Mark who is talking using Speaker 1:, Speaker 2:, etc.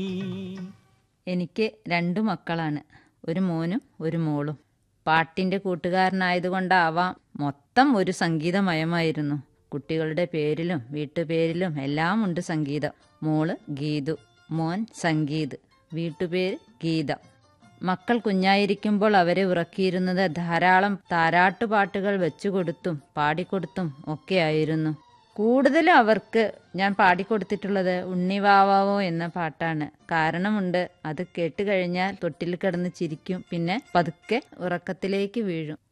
Speaker 1: എനിക്ക് രണ്ടു മക്കളാണ് ഒരു മോനും ഒരു മോളും പാട്ടിന്റെ കൂട്ടുകാരനായതുകൊണ്ടാവാം മൊത്തം ഒരു സംഗീതമയമായിരുന്നു കുട്ടികളുടെ പേരിലും വീട്ടുപേരിലും എല്ലാം ഉണ്ട് സംഗീതം മോള് ഗീതു മോൻ സംഗീത് വീട്ടുപേര് ഗീത മക്കൾ കുഞ്ഞായിരിക്കുമ്പോൾ അവരെ ഉറക്കിയിരുന്നത് ധാരാളം താരാട്ടുപാട്ടുകൾ വെച്ചുകൊടുത്തും പാടിക്കൊടുത്തും ഒക്കെയായിരുന്നു കൂടുതലും അവർക്ക് ഞാൻ പാടിക്കൊടുത്തിട്ടുള്ളത് ഉണ്ണിവാവാവോ എന്ന പാട്ടാണ് കാരണമുണ്ട് അത് കേട്ട് കഴിഞ്ഞാൽ തൊട്ടിൽ കിടന്ന് ചിരിക്കും പിന്നെ പതുക്കെ ഉറക്കത്തിലേക്ക് വീഴും